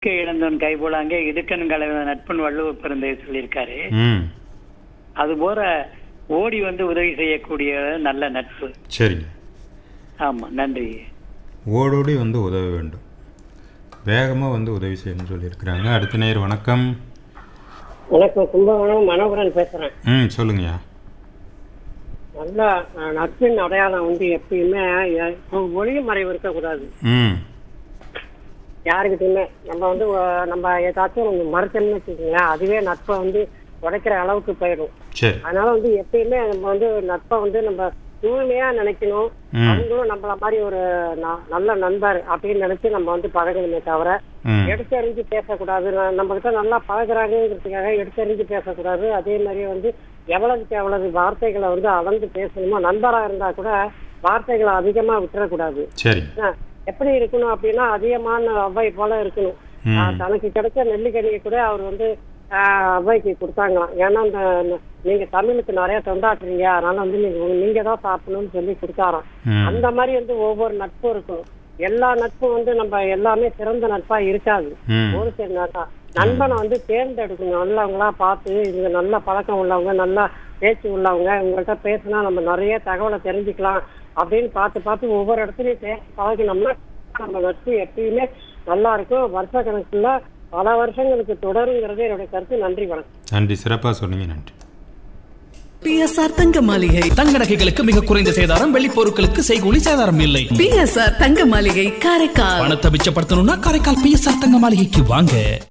இடுக்க இழந்தவன் கைபோலாங்க இடுக்கன் கலவன் நட்பன் வள்ளுவர் பிறந்த சொல்லியிருக்காரு ம் அது போல ஓடி வந்து உதவி செய்யக்கூடிய நல்ல நட்பு சரிங்க ஆமா நன்றி ஓடோடி வந்து உதவ வேண்டும் வேகமாக வந்து உதவி செய்யணும்னு சொல்லியிருக்கிறாங்க அடுத்த நேர் வணக்கம் வணக்கம் கும்பகோணம் மனோகரன் பேசுறேன் ம் சொல்லுங்கய்யா நல்லா அஹ், நட்பின் அடையாளம் வந்து எப்பயுமே எ- ஒளி மறைவு இருக்கக்கூடாது ம் யாருக்கிட்டையுமே நம்ம வந்து அஹ், நம்ம ஏதாச்சும் நம்ம மறைச்சோம்னு வச்சுக்கோங்களேன் அதுவே நட்பை வந்து உடைக்கிற அளவுக்கு போயிடும் சரி அதனால வந்து எப்பயுமே நம்ம வந்து நட்பை வந்து நம்ம தூய்மையா நினைக்கணும் ம். அவங்களும் நம்மள மாதிரி ஒரு ந- நல்ல நண்பர் அப்படின்னு நினைச்சு நம்ம வந்து பழகணுமே தவிர ம் எடுத்தறிஞ்சு பேசக்கூடாது ந- நம்ம கிட்ட நல்லா பழகுறாங்கிறதுக்காக எடுத்தறிஞ்சு பேசக்கூடாது அதே மாதிரி வந்து எவ்வளவுக்கு எவ்வளவு வார்த்தைகளை வந்து அளந்து பேசணுமோ நண்பரா இருந்தா கூட வார்த்தைகளை அதிகமா விட்டுறக்கூடாது சரி ஆ, எப்படி இருக்கணும் அப்படின்னா அதிகமான அவ்வை போல இருக்கணும் ம். ஆ, தனக்கு கிடைச்ச நெல்லிக்கனியை கூட அவர் வந்து ஆ, அவ்வைக்கு கொடுத்தாங்களாம் ஏன்னா இந்த ந- நீங்க தமிழுக்கு நிறைய தொண்டாற்றுறீங்க அதனால வந்து நீங்க நீங்க தான் சாப்பிடணும்னு சொல்லி கொடுத்தாராம் ம் அந்த மாதிரி வந்து ஒவ்வொரு நட்பும் இருக்கணும் எல்லா நட்பும் வந்து நம்ம எல்லாமே சிறந்த நட்பா இருக்காது ம் ஒரு சில நட்பா நண்பனை வந்து தேர்ந்தெடுக்கணும் நல்லவங்களா பார்த்து இவங்க நல்ல பழக்கம் உள்ளவங்க நல்ல பேச்சு உள்ளவங்க இவங்கள்ட்ட பேசினா நம்ம நிறைய தகவலை தெரிஞ்சுக்கலாம் அப்படின்னு பார்த்து பார்த்து ஒவ்வொரு இடத்துலயும் பேசி பழகினோம்னா நம்ம நட்பு எப்பயுமே நல்லா இருக்கும் வருஷ கணக்குல பல வருஷங்களுக்கு தொடருங்கிறது என்னுடைய கருத்து நன்றி வணக்கம் நன்றி சிறப்பாக சொன்னீங்க நன்றி பிஎஸ்ஆர் தங்க மாளிகை தங்க நகைகளுக்கு மிக குறைந்த சேதாரம் வெள்ளி பொருட்களுக்கு செய்கூலி சேதாரம் இல்லை பிஎஸ்ஆர் தங்க மாளிகை காரைக்கால் பணத்தை மிச்சப்படுத்தணும்னா காரைக்கால் பிஎஸ்ஆர் தங்க மாளிகைக்கு வாங்க